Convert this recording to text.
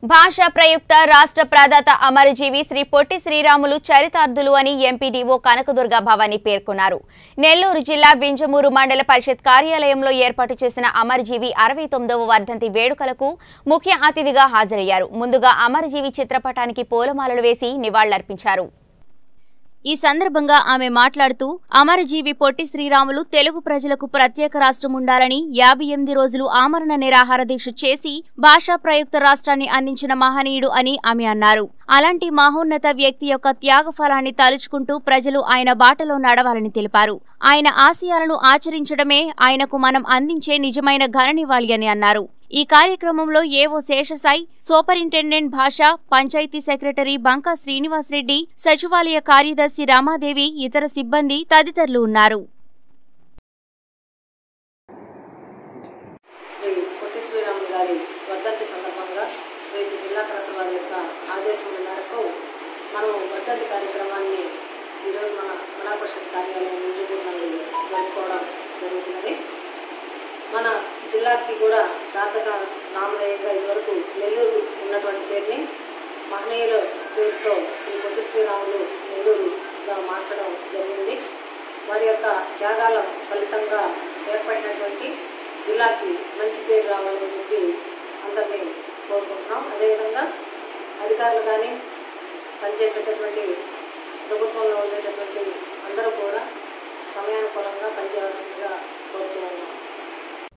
భాషా ప్రయుక్త రాష్ట్ర ప్రదాత అమరజీవి శ్రీ పొట్టి శ్రీరాములు చరితార్థులు అని ఎంపీడీఓ కనకదుర్గ భవాని పేర్కొన్నారు నెల్లూరు జిల్లా వింజమూరు మండల పరిషత్ కార్యాలయంలో ఏర్పాటు చేసిన అమరజీవి అరవై తొమ్మిదవ వర్ధంతి వేడుకలకు ముఖ్య అతిథిగా హాజరయ్యారు ముందుగా అమరజీవి చిత్రపటానికి పూలమాలలు వేసి నివాళులర్పించారు ఈ సందర్భంగా ఆమె మాట్లాడుతూ అమరజీవి పొట్టి శ్రీరాములు తెలుగు ప్రజలకు ప్రత్యేక రాష్ట్రం ఉండాలని యాభై ఎనిమిది రోజులు ఆమరణ నిరాహార దీక్ష చేసి భాషా ప్రయుక్త రాష్ట్రాన్ని అందించిన మహనీయుడు అని ఆమె అన్నారు అలాంటి మహోన్నత వ్యక్తి యొక్క త్యాగ ఫలాన్ని తలుచుకుంటూ ప్రజలు ఆయన బాటలో నడవాలని తెలిపారు ఆయన ఆశయాలను ఆచరించడమే ఆయనకు మనం అందించే నిజమైన ఘన నివాళి అని అన్నారు ఈ కార్యక్రమంలో ఏవో శేషసాయి సూపరింటెండెంట్ భాష పంచాయతీ సెక్రటరీ బంకా శ్రీనివాసరెడ్డి సచివాలయ కార్యదర్శి రామాదేవి ఇతర సిబ్బంది తదితరులు ఉన్నారు శ్రీ పొట్టి శ్రీరాములు గారి వర్ధంతి సందర్భంగా శ్రీ జిల్లా కలెక్టర్ వారి యొక్క ఆదేశముల మేరకు మనం వర్ధంతి కార్యక్రమాన్ని ఈరోజు మన మండల పరిషత్ కార్యాలయం నుంచి నందు జరుపుకోవడం జరుగుతున్నది మన జిల్లాకి కూడా సార్థక నామధేయంగా ఇదివరకు నెల్లూరు ఉన్నటువంటి పేరుని మహనీయుల పేరుతో శ్రీ పొట్టి శ్రీరాములు నెల్లూరుగా మార్చడం జరిగింది వారి యొక్క త్యాగాల ఫలితంగా ఏర్పడినటువంటి జిల్లాకి మంచి పేరు రావాలని చెప్పి అందరినీ కోరుకుంటున్నాం అదేవిధంగా అధికారులు కానీ పనిచేసేటటువంటి ప్రభుత్వంలో ఉండేటటువంటి అందరూ కూడా సమయానుకూలంగా పనిచేయవలసిందిగా కోరుతూ ఉన్నాం